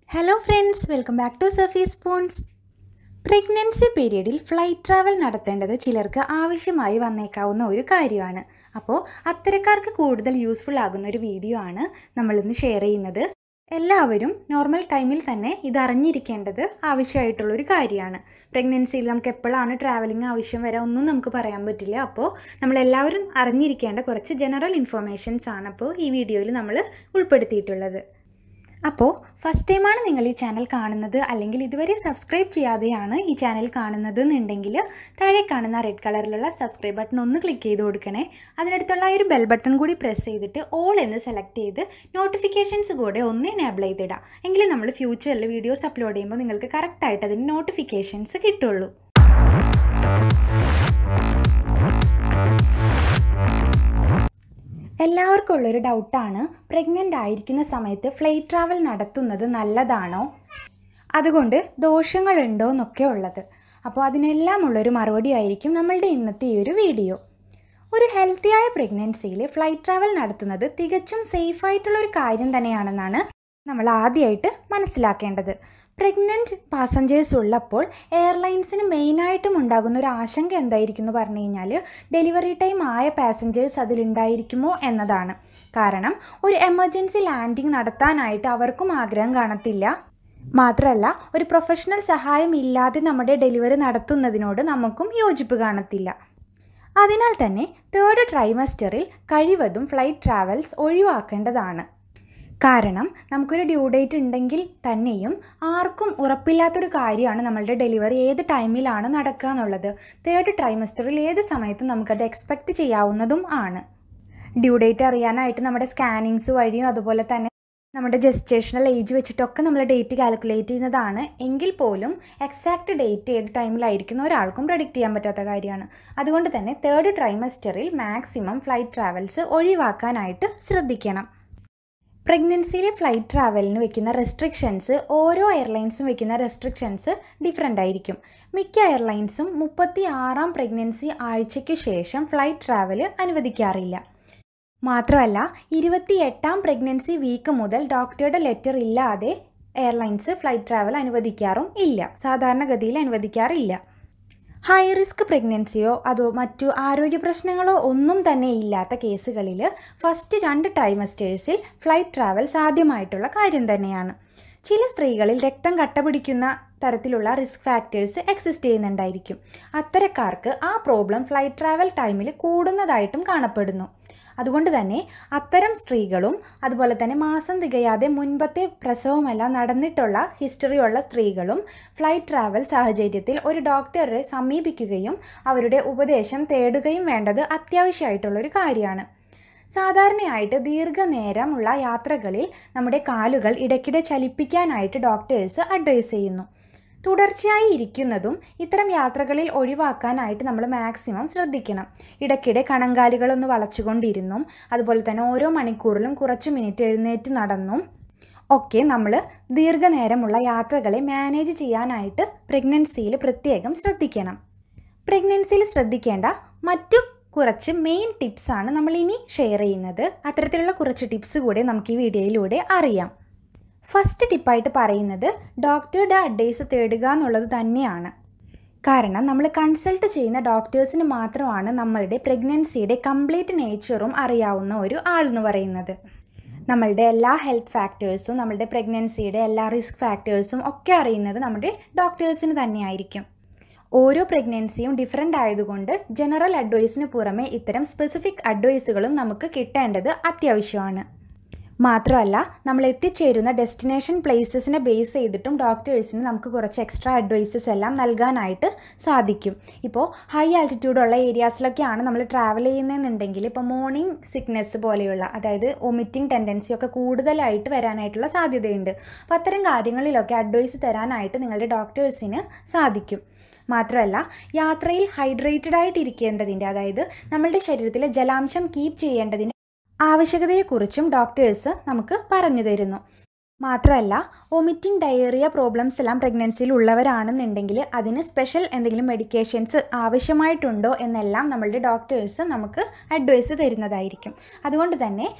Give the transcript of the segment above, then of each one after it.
hello friends welcome back to Safi spoons pregnancy പീരീഡിൽ flight travel നടത്തേണ്ടത് ചിലർക്ക് ആവശ്യമായി വന്നേക്കാവുന്ന ഒരു കാര്യമാണ് അപ്പോൾ അത്തരക്കാർക്ക് കൂടുതൽ യൂസ്ഫുൾ ആകുന്ന ഒരു വീഡിയോ ആണ് നമ്മളിന്ന് ഷെയർ ചെയ്യുന്നത് എല്ലാവരും നോർമൽ ടൈമിൽ തന്നെ ഇത് അറിഞ്ഞിരിക്കേണ്ടത് ആവശ്യമായിട്ടുള്ള ഒരു കാര്യമാണ് പ്രഗ്നൻസിയിൽ നമുക്ക് എപ്പോഴാണ് ട്രാവലിംഗ് ആവശ്യം വരാം ഒന്നും നമുക്ക് പറയാൻ പറ്റില്ല അപ്പോൾ നമ്മളെല്ലാവരും അറിഞ്ഞിരിക്കേണ്ട കുറച്ച് ജനറൽ ഇൻഫർമേഷൻസ് ആണ് അപ്പോൾ ഈ വീഡിയോയിൽ നമ്മൾ ഉൾപ്പെടുത്തിയിട്ടുള്ളത് അപ്പോൾ ഫസ്റ്റ് ടൈമാണ് നിങ്ങൾ ഈ ചാനൽ കാണുന്നത് അല്ലെങ്കിൽ ഇതുവരെ സബ്സ്ക്രൈബ് ചെയ്യാതെയാണ് ഈ ചാനൽ കാണുന്നത് എന്നുണ്ടെങ്കിൽ താഴെ കാണുന്ന റെഡ് കളറിലുള്ള സബ്സ്ക്രൈബ് ബട്ടൺ ഒന്ന് ക്ലിക്ക് ചെയ്ത് കൊടുക്കണേ അതിനടുത്തുള്ള ഈ ഒരു ബെൽ ബട്ടൺ കൂടി പ്രസ് ചെയ്തിട്ട് ഓൾ എന്ന് സെലക്ട് ചെയ്ത് നോട്ടിഫിക്കേഷൻസ് കൂടെ ഒന്ന് എനേബിൾ ചെയ്തിടാം എങ്കിലും നമ്മൾ ഫ്യൂച്ചറിൽ വീഡിയോസ് അപ്ലോഡ് ചെയ്യുമ്പോൾ നിങ്ങൾക്ക് കറക്റ്റായിട്ട് അതിന് നോട്ടിഫിക്കേഷൻസ് കിട്ടുള്ളൂ എല്ലാവർക്കും ഉള്ളൊരു ഡൗട്ടാണ് പ്രഗ്നൻ്റ് ആയിരിക്കുന്ന സമയത്ത് ഫ്ലൈറ്റ് ട്രാവൽ നടത്തുന്നത് നല്ലതാണോ അതുകൊണ്ട് ദോഷങ്ങളുണ്ടോ എന്നൊക്കെ ഉള്ളത് അപ്പോൾ അതിനെല്ലാം ഉള്ളൊരു മറുപടി ആയിരിക്കും നമ്മളുടെ ഇന്നത്തെ ഈ ഒരു വീഡിയോ ഒരു ഹെൽത്തിയായ പ്രഗ്നൻസിയിൽ ഫ്ലൈറ്റ് ട്രാവൽ നടത്തുന്നത് തികച്ചും സേഫ് ആയിട്ടുള്ള ഒരു കാര്യം തന്നെയാണെന്നാണ് നമ്മൾ ആദ്യമായിട്ട് മനസ്സിലാക്കേണ്ടത് പ്രഗ്നൻറ്റ് പാസഞ്ചേഴ്സ് ഉള്ളപ്പോൾ എയർലൈൻസിന് മെയിനായിട്ടും ഉണ്ടാകുന്ന ഒരു ആശങ്ക എന്തായിരിക്കും എന്ന് പറഞ്ഞു കഴിഞ്ഞാൽ ഡെലിവറി ടൈം ആയ പാസഞ്ചേഴ്സ് അതിലുണ്ടായിരിക്കുമോ എന്നതാണ് കാരണം ഒരു എമർജൻസി ലാൻഡിംഗ് നടത്താനായിട്ട് അവർക്കും ആഗ്രഹം കാണത്തില്ല മാത്രമല്ല ഒരു പ്രൊഫഷണൽ സഹായം ഇല്ലാതെ നമ്മുടെ ഡെലിവറി നടത്തുന്നതിനോട് നമുക്കും യോജിപ്പ് കാണത്തില്ല അതിനാൽ തന്നെ തേർഡ് ട്രൈമസ്റ്ററിൽ കഴിവതും ഫ്ലൈറ്റ് ട്രാവൽസ് ഒഴിവാക്കേണ്ടതാണ് കാരണം നമുക്കൊരു ഡ്യൂ ഡേറ്റ് ഉണ്ടെങ്കിൽ തന്നെയും ആർക്കും ഉറപ്പില്ലാത്തൊരു കാര്യമാണ് നമ്മളുടെ ഡെലിവറി ഏത് ടൈമിലാണ് നടക്കുക എന്നുള്ളത് തേർഡ് ട്രൈമസ്റ്ററിൽ ഏത് സമയത്തും നമുക്കത് എക്സ്പെക്റ്റ് ചെയ്യാവുന്നതും ആണ് ഡ്യൂ ഡേറ്റ് അറിയാനായിട്ട് നമ്മുടെ സ്കാനിങ്സ് വഴിയും അതുപോലെ തന്നെ നമ്മുടെ ജസ്റ്റേഷണൽ ഏജ് വെച്ചിട്ടൊക്കെ നമ്മൾ ഡേറ്റ് കാൽക്കുലേറ്റ് ചെയ്യുന്നതാണ് എങ്കിൽ പോലും എക്സാക്റ്റ് ഡേറ്റ് ഏത് ടൈമിലായിരിക്കും ഒരാൾക്കും പ്രഡിക്റ്റ് ചെയ്യാൻ പറ്റാത്ത കാര്യമാണ് അതുകൊണ്ട് തന്നെ തേർഡ് ട്രൈമസ്റ്ററിൽ മാക്സിമം ഫ്ലൈറ്റ് ട്രാവൽസ് ഒഴിവാക്കാനായിട്ട് ശ്രദ്ധിക്കണം പ്രഗ്നൻസിയിലെ ഫ്ലൈറ്റ് ട്രാവലിന് വെക്കുന്ന റെസ്ട്രിക്ഷൻസ് ഓരോ എയർലൈൻസും വെക്കുന്ന റെസ്ട്രിക്ഷൻസ് ഡിഫറെൻ്റ് ആയിരിക്കും മിക്ക എയർലൈൻസും മുപ്പത്തി ആറാം പ്രഗ്നൻസി ആഴ്ചയ്ക്ക് ശേഷം ഫ്ലൈറ്റ് ട്രാവൽ അനുവദിക്കാറില്ല മാത്രമല്ല ഇരുപത്തി എട്ടാം പ്രഗ്നൻസി വീക്ക് മുതൽ ഡോക്ടറുടെ ലെറ്റർ ഇല്ലാതെ എയർലൈൻസ് ഫ്ലൈറ്റ് ട്രാവൽ അനുവദിക്കാറും ഇല്ല സാധാരണഗതിയിൽ അനുവദിക്കാറില്ല ഹൈ റിസ്ക് പ്രഗ്നൻസിയോ അതോ മറ്റു ആരോഗ്യ പ്രശ്നങ്ങളോ ഒന്നും തന്നെ ഇല്ലാത്ത കേസുകളിൽ ഫസ്റ്റ് രണ്ട് ട്രൈമസ്റ്റേഴ്സിൽ ഫ്ലൈറ്റ് ട്രാവൽ സാധ്യമായിട്ടുള്ള കാര്യം തന്നെയാണ് ചില സ്ത്രീകളിൽ രക്തം കട്ട പിടിക്കുന്ന തരത്തിലുള്ള റിസ്ക് ഫാക്ടേഴ്സ് എക്സിസ്റ്റ് ചെയ്യുന്നുണ്ടായിരിക്കും അത്തരക്കാർക്ക് ആ പ്രോബ്ലം ഫ്ലൈറ്റ് ട്രാവൽ ടൈമിൽ കൂടുന്നതായിട്ടും കാണപ്പെടുന്നു അതുകൊണ്ട് തന്നെ അത്തരം സ്ത്രീകളും അതുപോലെ തന്നെ മാസം തികയാതെ മുൻപത്തെ പ്രസവമെല്ലാം നടന്നിട്ടുള്ള ഹിസ്റ്ററിയുള്ള സ്ത്രീകളും ഫ്ലൈറ്റ് ട്രാവൽ സാഹചര്യത്തിൽ ഒരു ഡോക്ടറെ സമീപിക്കുകയും അവരുടെ ഉപദേശം തേടുകയും വേണ്ടത് അത്യാവശ്യമായിട്ടുള്ളൊരു കാര്യമാണ് സാധാരണയായിട്ട് ദീർഘനേരമുള്ള യാത്രകളിൽ നമ്മുടെ കാലുകൾ ഇടയ്ക്കിടെ ചലിപ്പിക്കാനായിട്ട് ഡോക്ടേഴ്സ് അഡ്വൈസ് ചെയ്യുന്നു തുടർച്ചയായി ഇരിക്കുന്നതും ഇത്തരം യാത്രകളിൽ ഒഴിവാക്കാനായിട്ട് നമ്മൾ മാക്സിമം ശ്രദ്ധിക്കണം ഇടയ്ക്കിടെ കണങ്കാലുകളൊന്ന് വളച്ചുകൊണ്ടിരുന്നും അതുപോലെ തന്നെ ഓരോ മണിക്കൂറിലും കുറച്ച് മിനിറ്റ് എഴുന്നേറ്റ് നടന്നും ഒക്കെ നമ്മൾ ദീർഘനേരമുള്ള യാത്രകളെ മാനേജ് ചെയ്യാനായിട്ട് പ്രഗ്നൻസിയിൽ പ്രത്യേകം ശ്രദ്ധിക്കണം പ്രഗ്നൻസിയിൽ ശ്രദ്ധിക്കേണ്ട മറ്റു കുറച്ച് മെയിൻ ടിപ്സാണ് നമ്മൾ ഇനി ഷെയർ ചെയ്യുന്നത് അത്തരത്തിലുള്ള കുറച്ച് ടിപ്സ് കൂടെ നമുക്ക് ഈ വീഡിയോയിലൂടെ അറിയാം ഫസ്റ്റ് ടിപ്പായിട്ട് പറയുന്നത് ഡോക്ടറുടെ അഡ്വൈസ് തേടുക എന്നുള്ളത് തന്നെയാണ് കാരണം നമ്മൾ കൺസൾട്ട് ചെയ്യുന്ന ഡോക്ടേഴ്സിന് മാത്രമാണ് നമ്മളുടെ പ്രഗ്നൻസിയുടെ കംപ്ലീറ്റ് നേച്ചറും അറിയാവുന്ന ഒരു ആളെന്ന് പറയുന്നത് നമ്മളുടെ എല്ലാ ഹെൽത്ത് ഫാക്ടേഴ്സും നമ്മളുടെ പ്രഗ്നൻസിയുടെ എല്ലാ റിസ്ക് ഫാക്ടേഴ്സും ഒക്കെ അറിയുന്നത് നമ്മുടെ ഡോക്ടേഴ്സിന് തന്നെയായിരിക്കും ഓരോ പ്രഗ്നൻസിയും ഡിഫറെൻ്റ് ആയതുകൊണ്ട് ജനറൽ അഡ്വൈസിന് പുറമെ ഇത്തരം സ്പെസിഫിക് അഡ്വൈസുകളും നമുക്ക് കിട്ടേണ്ടത് അത്യാവശ്യമാണ് മാത്രമല്ല നമ്മൾ എത്തിച്ചേരുന്ന ഡെസ്റ്റിനേഷൻ പ്ലേസസിനെ ബേസ് ചെയ്തിട്ടും ഡോക്ടേഴ്സിന് നമുക്ക് കുറച്ച് എക്സ്ട്രാ അഡ്വൈസസ് എല്ലാം നൽകാനായിട്ട് സാധിക്കും ഇപ്പോൾ ഹൈ ആൾട്ടിറ്റ്യൂഡുള്ള ഏരിയാസിലൊക്കെയാണ് നമ്മൾ ട്രാവൽ ചെയ്യുന്നതെന്നുണ്ടെങ്കിൽ ഇപ്പോൾ മോർണിംഗ് സിക്നെസ് പോലെയുള്ള അതായത് വൊമിറ്റിംഗ് ടെൻഡൻസി ഒക്കെ കൂടുതലായിട്ട് വരാനായിട്ടുള്ള സാധ്യതയുണ്ട് അപ്പോൾ അത്തരം കാര്യങ്ങളിലൊക്കെ അഡ്വൈസ് തരാനായിട്ട് നിങ്ങളുടെ ഡോക്ടേഴ്സിന് സാധിക്കും മാത്രമല്ല യാത്രയിൽ ഹൈഡ്രേറ്റഡ് ആയിട്ട് ഇരിക്കേണ്ടതിൻ്റെ അതായത് നമ്മളുടെ ശരീരത്തിലെ ജലാംശം കീപ്പ് ചെയ്യേണ്ടതിൻ്റെ ആവശ്യകതയെക്കുറിച്ചും ഡോക്ടേഴ്സ് നമുക്ക് പറഞ്ഞു തരുന്നു മാത്രമല്ല വൊമിറ്റിംഗ് ഡയേറിയ പ്രോബ്ലംസ് എല്ലാം പ്രഗ്നൻസിയിൽ ഉള്ളവരാണെന്നുണ്ടെങ്കിൽ അതിന് സ്പെഷ്യൽ എന്തെങ്കിലും മെഡിക്കേഷൻസ് ആവശ്യമായിട്ടുണ്ടോ എന്നെല്ലാം നമ്മളുടെ ഡോക്ടേഴ്സ് നമുക്ക് അഡ്വൈസ് തരുന്നതായിരിക്കും അതുകൊണ്ട് തന്നെ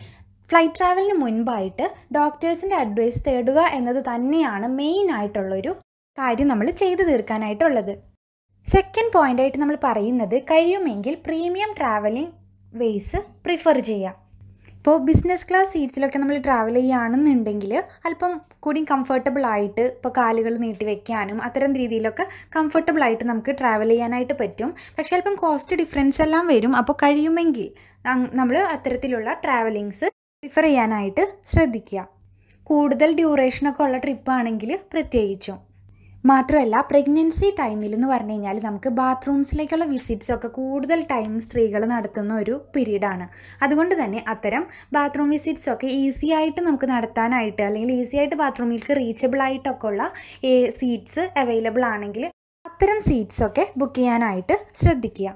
ഫ്ലൈറ്റ് ട്രാവലിന് മുൻപായിട്ട് ഡോക്ടേഴ്സിൻ്റെ അഡ്വൈസ് തേടുക എന്നത് തന്നെയാണ് മെയിൻ ആയിട്ടുള്ളൊരു കാര്യം നമ്മൾ ചെയ്തു തീർക്കാനായിട്ടുള്ളത് സെക്കൻഡ് പോയിൻ്റായിട്ട് നമ്മൾ പറയുന്നത് കഴിയുമെങ്കിൽ പ്രീമിയം ട്രാവലിംഗ് വേസ് പ്രിഫർ ചെയ്യാം ഇപ്പോൾ ബിസിനസ് ക്ലാസ് സീറ്റ്സിലൊക്കെ നമ്മൾ ട്രാവൽ ചെയ്യുകയാണെന്നുണ്ടെങ്കിൽ അല്പം കൂടി കംഫർട്ടബിൾ ആയിട്ട് ഇപ്പോൾ കാലുകൾ നീട്ടി വെക്കാനും അത്തരം രീതിയിലൊക്കെ കംഫർട്ടബിൾ ആയിട്ട് നമുക്ക് ട്രാവൽ ചെയ്യാനായിട്ട് പറ്റും പക്ഷേ അല്പം കോസ്റ്റ് ഡിഫറൻസ് എല്ലാം വരും അപ്പോൾ കഴിയുമെങ്കിൽ നമ്മൾ അത്തരത്തിലുള്ള ട്രാവലിങ്സ് പ്രിഫർ ചെയ്യാനായിട്ട് ശ്രദ്ധിക്കുക കൂടുതൽ ഡ്യൂറേഷനൊക്കെ ഉള്ള ട്രിപ്പാണെങ്കിൽ പ്രത്യേകിച്ചും മാത്രമല്ല പ്രഗ്നൻസി ടൈമിൽ എന്ന് പറഞ്ഞു കഴിഞ്ഞാൽ നമുക്ക് ബാത്റൂംസിലേക്കുള്ള വിസിറ്റ്സ് ഒക്കെ കൂടുതൽ ടൈം സ്ത്രീകൾ നടത്തുന്ന ഒരു പീരീഡാണ് അതുകൊണ്ട് തന്നെ അത്തരം ബാത്റൂം വിസിറ്റ്സ് ഒക്കെ ഈസി ആയിട്ട് നമുക്ക് നടത്താനായിട്ട് അല്ലെങ്കിൽ ഈസി ആയിട്ട് ബാത്റൂമിലേക്ക് റീച്ചബിൾ ആയിട്ടൊക്കെ ഉള്ള സീറ്റ്സ് അവൈലബിൾ ആണെങ്കിൽ അത്തരം സീറ്റ്സ് ഒക്കെ ബുക്ക് ചെയ്യാനായിട്ട് ശ്രദ്ധിക്കുക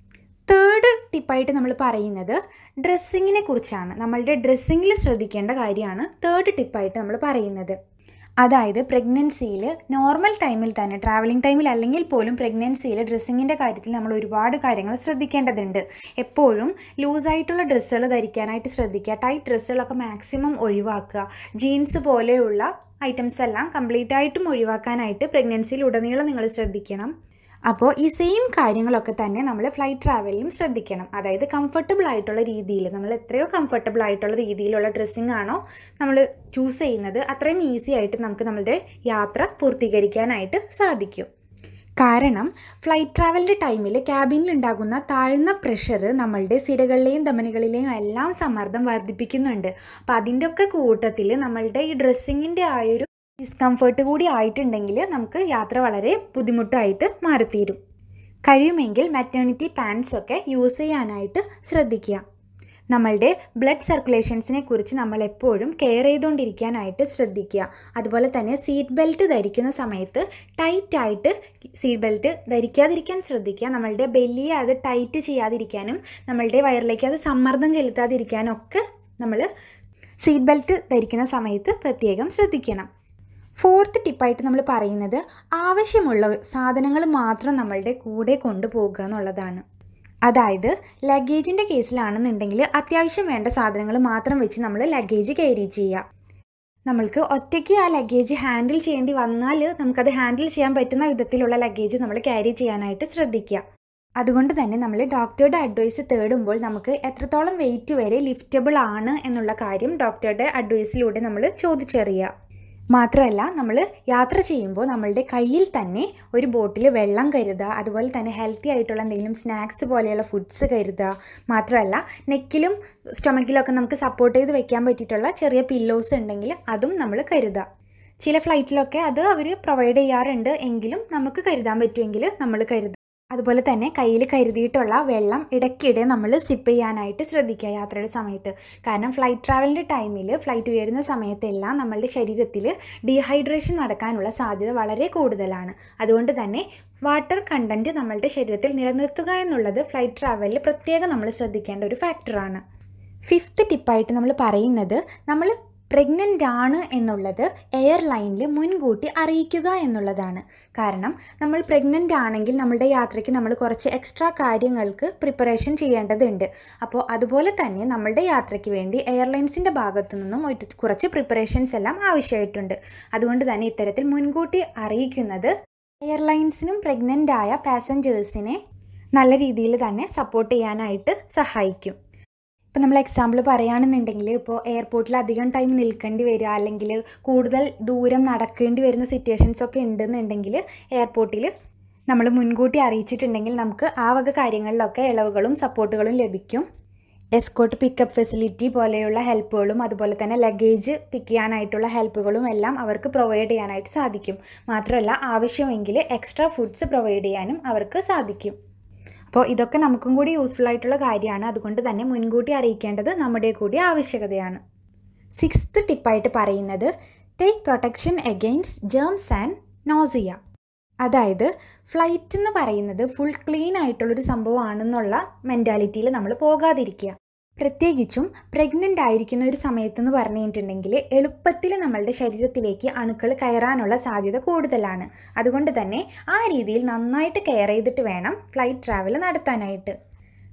തേർഡ് ടിപ്പായിട്ട് നമ്മൾ പറയുന്നത് ഡ്രസ്സിങ്ങിനെ കുറിച്ചാണ് നമ്മളുടെ ഡ്രസ്സിങ്ങിൽ ശ്രദ്ധിക്കേണ്ട കാര്യമാണ് തേർഡ് ടിപ്പായിട്ട് നമ്മൾ പറയുന്നത് അതായത് പ്രഗ്നൻസിയിൽ നോർമൽ ടൈമിൽ തന്നെ ട്രാവലിംഗ് ടൈമിൽ അല്ലെങ്കിൽ പോലും പ്രഗ്നൻസിയിൽ ഡ്രസ്സിങ്ങിൻ്റെ കാര്യത്തിൽ നമ്മൾ ഒരുപാട് കാര്യങ്ങൾ ശ്രദ്ധിക്കേണ്ടതുണ്ട് എപ്പോഴും ലൂസായിട്ടുള്ള ഡ്രസ്സുകൾ ധരിക്കാനായിട്ട് ശ്രദ്ധിക്കുക ടൈറ്റ് ഡ്രസ്സുകളൊക്കെ മാക്സിമം ഒഴിവാക്കുക ജീൻസ് പോലെയുള്ള ഐറ്റംസ് എല്ലാം കംപ്ലീറ്റ് ആയിട്ടും ഒഴിവാക്കാനായിട്ട് പ്രഗ്നൻസിയിൽ ഉടനീളം നിങ്ങൾ ശ്രദ്ധിക്കണം അപ്പോൾ ഈ സെയിം കാര്യങ്ങളൊക്കെ തന്നെ നമ്മൾ ഫ്ലൈറ്റ് ട്രാവലിലും ശ്രദ്ധിക്കണം അതായത് കംഫർട്ടബിൾ ആയിട്ടുള്ള രീതിയിൽ നമ്മൾ എത്രയോ കംഫർട്ടബിൾ ആയിട്ടുള്ള രീതിയിലുള്ള ഡ്രസ്സിങ് ആണോ നമ്മൾ ചൂസ് ചെയ്യുന്നത് അത്രയും ഈസി ആയിട്ട് നമുക്ക് നമ്മളുടെ യാത്ര പൂർത്തീകരിക്കാനായിട്ട് സാധിക്കും കാരണം ഫ്ലൈറ്റ് ട്രാവലിൻ്റെ ടൈമിൽ ക്യാബിനിൽ ഉണ്ടാകുന്ന താഴ്ന്ന പ്രഷർ നമ്മളുടെ സിരകളിലെയും ധമനികളിലെയും എല്ലാം സമ്മർദ്ദം വർദ്ധിപ്പിക്കുന്നുണ്ട് അപ്പോൾ അതിൻ്റെ ഒക്കെ കൂട്ടത്തിൽ നമ്മളുടെ ഈ ഡ്രസ്സിങ്ങിൻ്റെ ആയൊരു ഡിസ്കംഫേർട്ട് കൂടി ആയിട്ടുണ്ടെങ്കിൽ നമുക്ക് യാത്ര വളരെ ബുദ്ധിമുട്ടായിട്ട് മാറിത്തീരും കഴിയുമെങ്കിൽ മെറ്റേണിറ്റി പാൻസ് ഒക്കെ യൂസ് ചെയ്യാനായിട്ട് ശ്രദ്ധിക്കുക നമ്മളുടെ ബ്ലഡ് സർക്കുലേഷൻസിനെ കുറിച്ച് നമ്മൾ എപ്പോഴും കെയർ ചെയ്തുകൊണ്ടിരിക്കാനായിട്ട് ശ്രദ്ധിക്കുക അതുപോലെ തന്നെ സീറ്റ് ബെൽറ്റ് ധരിക്കുന്ന സമയത്ത് ടൈറ്റ് ആയിട്ട് സീറ്റ് ബെൽറ്റ് ധരിക്കാതിരിക്കാൻ ശ്രദ്ധിക്കുക നമ്മളുടെ ബെല്ലിയെ അത് ടൈറ്റ് ചെയ്യാതിരിക്കാനും നമ്മളുടെ വയറിലേക്ക് അത് സമ്മർദ്ദം ചെലുത്താതിരിക്കാനും ഒക്കെ നമ്മൾ സീറ്റ് ബെൽറ്റ് ധരിക്കുന്ന സമയത്ത് പ്രത്യേകം ശ്രദ്ധിക്കണം ഫോർത്ത് ടിപ്പായിട്ട് നമ്മൾ പറയുന്നത് ആവശ്യമുള്ള സാധനങ്ങൾ മാത്രം നമ്മളുടെ കൂടെ കൊണ്ടുപോകുക എന്നുള്ളതാണ് അതായത് ലഗേജിൻ്റെ കേസിലാണെന്നുണ്ടെങ്കിൽ അത്യാവശ്യം വേണ്ട സാധനങ്ങൾ മാത്രം വെച്ച് നമ്മൾ ലഗേജ് ക്യാരി ചെയ്യുക നമ്മൾക്ക് ഒറ്റയ്ക്ക് ആ ലഗേജ് ഹാൻഡിൽ ചെയ്യേണ്ടി വന്നാൽ നമുക്കത് ഹാൻഡിൽ ചെയ്യാൻ പറ്റുന്ന വിധത്തിലുള്ള ലഗേജ് നമ്മൾ ക്യാരി ചെയ്യാനായിട്ട് ശ്രദ്ധിക്കുക അതുകൊണ്ട് തന്നെ നമ്മൾ ഡോക്ടറുടെ അഡ്വൈസ് തേടുമ്പോൾ നമുക്ക് എത്രത്തോളം വെയിറ്റ് വരെ ലിഫ്റ്റബിൾ ആണ് എന്നുള്ള കാര്യം ഡോക്ടറുടെ അഡ്വൈസിലൂടെ നമ്മൾ ചോദിച്ചറിയുക മാത്രമല്ല നമ്മൾ യാത്ര ചെയ്യുമ്പോൾ നമ്മളുടെ കയ്യിൽ തന്നെ ഒരു ബോട്ടിൽ വെള്ളം കരുതുക അതുപോലെ തന്നെ ഹെൽത്തി ആയിട്ടുള്ള എന്തെങ്കിലും സ്നാക്സ് പോലെയുള്ള ഫുഡ്സ് കരുതുക മാത്രമല്ല നെക്കിലും സ്റ്റൊമക്കിലൊക്കെ നമുക്ക് സപ്പോർട്ട് ചെയ്ത് വെക്കാൻ പറ്റിയിട്ടുള്ള ചെറിയ പില്ലോസ് ഉണ്ടെങ്കിൽ അതും നമ്മൾ കരുതുക ചില ഫ്ലൈറ്റിലൊക്കെ അത് അവർ പ്രൊവൈഡ് ചെയ്യാറുണ്ട് എങ്കിലും നമുക്ക് കരുതാൻ പറ്റുമെങ്കിൽ നമ്മൾ കരുതുക അതുപോലെ തന്നെ കയ്യിൽ കരുതിയിട്ടുള്ള വെള്ളം ഇടയ്ക്കിടെ നമ്മൾ സിപ്പ് ചെയ്യാനായിട്ട് ശ്രദ്ധിക്കുക യാത്രയുടെ സമയത്ത് കാരണം ഫ്ലൈറ്റ് ട്രാവലിൻ്റെ ടൈമിൽ ഫ്ലൈറ്റ് ഉയരുന്ന സമയത്തെല്ലാം നമ്മളുടെ ശരീരത്തിൽ ഡീഹൈഡ്രേഷൻ നടക്കാനുള്ള സാധ്യത വളരെ കൂടുതലാണ് അതുകൊണ്ട് തന്നെ വാട്ടർ കണ്ടൻറ്റ് നമ്മളുടെ ശരീരത്തിൽ നിലനിർത്തുക എന്നുള്ളത് ഫ്ലൈറ്റ് ട്രാവലിൽ പ്രത്യേകം നമ്മൾ ശ്രദ്ധിക്കേണ്ട ഒരു ഫാക്ടറാണ് ഫിഫ്ത്ത് ടിപ്പായിട്ട് നമ്മൾ പറയുന്നത് നമ്മൾ പ്രഗ്നൻ്റ് ആണ് എന്നുള്ളത് എയർലൈനിൽ മുൻകൂട്ടി അറിയിക്കുക എന്നുള്ളതാണ് കാരണം നമ്മൾ പ്രഗ്നൻ്റ് ആണെങ്കിൽ നമ്മളുടെ യാത്രയ്ക്ക് നമ്മൾ കുറച്ച് എക്സ്ട്രാ കാര്യങ്ങൾക്ക് പ്രിപ്പറേഷൻ ചെയ്യേണ്ടതുണ്ട് അപ്പോൾ അതുപോലെ തന്നെ നമ്മളുടെ യാത്രയ്ക്ക് വേണ്ടി എയർലൈൻസിൻ്റെ ഭാഗത്തു നിന്നും ഒരു കുറച്ച് പ്രിപ്പറേഷൻസ് എല്ലാം ആവശ്യമായിട്ടുണ്ട് അതുകൊണ്ട് തന്നെ ഇത്തരത്തിൽ മുൻകൂട്ടി അറിയിക്കുന്നത് എയർലൈൻസിനും പ്രഗ്നൻ്റ് ആയ പാസഞ്ചേഴ്സിനെ നല്ല രീതിയിൽ തന്നെ സപ്പോർട്ട് ചെയ്യാനായിട്ട് സഹായിക്കും ഇപ്പോൾ നമ്മൾ എക്സാമ്പിൾ പറയുകയാണെന്നുണ്ടെങ്കിൽ ഇപ്പോൾ എയർപോർട്ടിൽ അധികം ടൈം നിൽക്കേണ്ടി വരിക അല്ലെങ്കിൽ കൂടുതൽ ദൂരം നടക്കേണ്ടി വരുന്ന സിറ്റുവേഷൻസ് ഒക്കെ ഉണ്ടെന്നുണ്ടെങ്കിൽ എയർപോർട്ടിൽ നമ്മൾ മുൻകൂട്ടി അറിയിച്ചിട്ടുണ്ടെങ്കിൽ നമുക്ക് ആ വക കാര്യങ്ങളിലൊക്കെ ഇളവുകളും സപ്പോർട്ടുകളും ലഭിക്കും എസ്കോട്ട് പിക്കപ്പ് ഫെസിലിറ്റി പോലെയുള്ള ഹെൽപ്പുകളും അതുപോലെ തന്നെ ലഗേജ് പിക്ക് ചെയ്യാനായിട്ടുള്ള ഹെൽപ്പുകളും എല്ലാം അവർക്ക് പ്രൊവൈഡ് ചെയ്യാനായിട്ട് സാധിക്കും മാത്രമല്ല ആവശ്യമെങ്കിൽ എക്സ്ട്രാ ഫുഡ്സ് പ്രൊവൈഡ് ചെയ്യാനും അവർക്ക് സാധിക്കും അപ്പോൾ ഇതൊക്കെ നമുക്കും കൂടി യൂസ്ഫുൾ ആയിട്ടുള്ള കാര്യമാണ് അതുകൊണ്ട് തന്നെ മുൻകൂട്ടി അറിയിക്കേണ്ടത് നമ്മുടെ കൂടി ആവശ്യകതയാണ് സിക്സ്ത് ടിപ്പായിട്ട് പറയുന്നത് take protection against germs and nausea അതായത് ഫ്ലൈറ്റ് എന്ന് പറയുന്നത് ഫുൾ ക്ലീൻ ആയിട്ടുള്ളൊരു സംഭവമാണെന്നുള്ള മെൻറ്റാലിറ്റിയിൽ നമ്മൾ പോകാതിരിക്കുക പ്രത്യേകിച്ചും പ്രഗ്നൻ്റ് ആയിരിക്കുന്ന ഒരു സമയത്തെന്ന് പറഞ്ഞിട്ടുണ്ടെങ്കിൽ എളുപ്പത്തിൽ നമ്മളുടെ ശരീരത്തിലേക്ക് അണുക്കൾ കയറാനുള്ള സാധ്യത കൂടുതലാണ് അതുകൊണ്ട് തന്നെ ആ രീതിയിൽ നന്നായിട്ട് കെയർ ചെയ്തിട്ട് വേണം ഫ്ലൈറ്റ് ട്രാവൽ നടത്താനായിട്ട്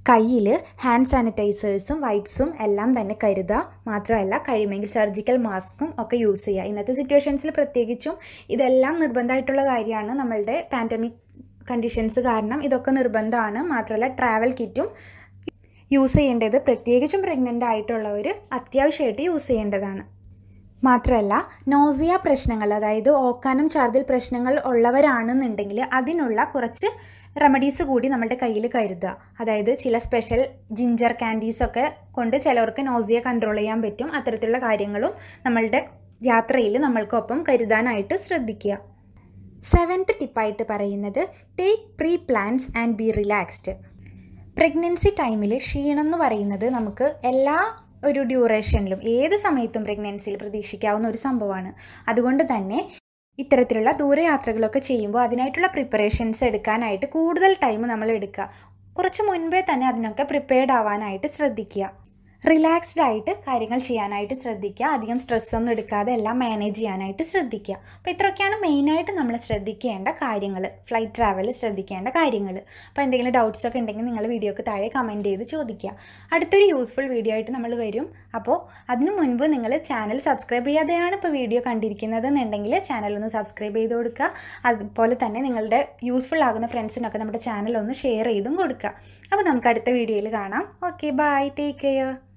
കയ്യിൽ ഹാൻഡ് സാനിറ്റൈസേഴ്സും വൈപ്സും എല്ലാം തന്നെ കരുതുക മാത്രമല്ല കഴിയുമെങ്കിൽ സർജിക്കൽ മാസ്കും ഒക്കെ യൂസ് ചെയ്യുക ഇന്നത്തെ സിറ്റുവേഷൻസിൽ പ്രത്യേകിച്ചും ഇതെല്ലാം നിർബന്ധമായിട്ടുള്ള കാര്യമാണ് നമ്മളുടെ പാൻഡമിക് കണ്ടീഷൻസ് കാരണം ഇതൊക്കെ നിർബന്ധമാണ് മാത്രമല്ല ട്രാവൽ കിറ്റും യൂസ് ചെയ്യേണ്ടത് പ്രത്യേകിച്ചും പ്രഗ്നൻ്റ് ആയിട്ടുള്ളവർ അത്യാവശ്യമായിട്ട് യൂസ് ചെയ്യേണ്ടതാണ് മാത്രമല്ല നോസിയ പ്രശ്നങ്ങൾ അതായത് ഓക്കാനം ഛർദിൽ പ്രശ്നങ്ങൾ ഉള്ളവരാണെന്നുണ്ടെങ്കിൽ അതിനുള്ള കുറച്ച് റെമഡീസ് കൂടി നമ്മളുടെ കയ്യിൽ കരുതുക അതായത് ചില സ്പെഷ്യൽ ജിഞ്ചർ ക്യാൻഡീസൊക്കെ കൊണ്ട് ചിലവർക്ക് നോസിയ കൺട്രോൾ ചെയ്യാൻ പറ്റും അത്തരത്തിലുള്ള കാര്യങ്ങളും നമ്മളുടെ യാത്രയിൽ നമ്മൾക്കൊപ്പം കരുതാനായിട്ട് ശ്രദ്ധിക്കുക സെവൻത്ത് ടിപ്പായിട്ട് പറയുന്നത് take pre plans and be relaxed pregnancy ടൈമിൽ ക്ഷീണം എന്ന് പറയുന്നത് നമുക്ക് എല്ലാ ഒരു ഡ്യൂറേഷനിലും ഏത് സമയത്തും പ്രഗ്നൻസിയിൽ പ്രതീക്ഷിക്കാവുന്ന ഒരു സംഭവമാണ് അതുകൊണ്ട് തന്നെ ഇത്തരത്തിലുള്ള ദൂരയാത്രകളൊക്കെ ചെയ്യുമ്പോൾ അതിനായിട്ടുള്ള പ്രിപ്പറേഷൻസ് എടുക്കാനായിട്ട് കൂടുതൽ ടൈം നമ്മൾ എടുക്കുക കുറച്ച് മുൻപേ തന്നെ അതിനൊക്കെ പ്രിപ്പയർഡ് ആവാനായിട്ട് ശ്രദ്ധിക്കുക റിലാക്സ്ഡ് ആയിട്ട് കാര്യങ്ങൾ ചെയ്യാനായിട്ട് ശ്രദ്ധിക്കുക അധികം സ്ട്രെസ് ഒന്നും എടുക്കാതെ എല്ലാം മാനേജ് ചെയ്യാനായിട്ട് ശ്രദ്ധിക്കുക അപ്പോൾ ഇത്രയൊക്കെയാണ് മെയിനായിട്ട് നമ്മൾ ശ്രദ്ധിക്കേണ്ട കാര്യങ്ങൾ ഫ്ലൈറ്റ് ട്രാവൽ ശ്രദ്ധിക്കേണ്ട കാര്യങ്ങൾ അപ്പോൾ എന്തെങ്കിലും ഡൗട്ട്സ് ഒക്കെ ഉണ്ടെങ്കിൽ നിങ്ങൾ വീഡിയോക്ക് താഴെ കമൻറ്റ് ചെയ്ത് ചോദിക്കുക അടുത്തൊരു യൂസ്ഫുൾ വീഡിയോ ആയിട്ട് നമ്മൾ വരും അപ്പോൾ അതിനു മുൻപ് നിങ്ങൾ ചാനൽ സബ്സ്ക്രൈബ് ചെയ്യാതെയാണ് ഇപ്പോൾ വീഡിയോ കണ്ടിരിക്കുന്നത് എന്നുണ്ടെങ്കിൽ ചാനൽ ഒന്ന് സബ്സ്ക്രൈബ് ചെയ്ത് കൊടുക്കുക അതുപോലെ തന്നെ നിങ്ങളുടെ യൂസ്ഫുൾ ആകുന്ന ഫ്രണ്ട്സിനൊക്കെ നമ്മുടെ ചാനൽ ഒന്ന് ഷെയർ ചെയ്തും കൊടുക്കുക അപ്പോൾ നമുക്ക് അടുത്ത വീഡിയോയിൽ കാണാം ഓക്കെ ബൈ ടേക്ക് കെയർ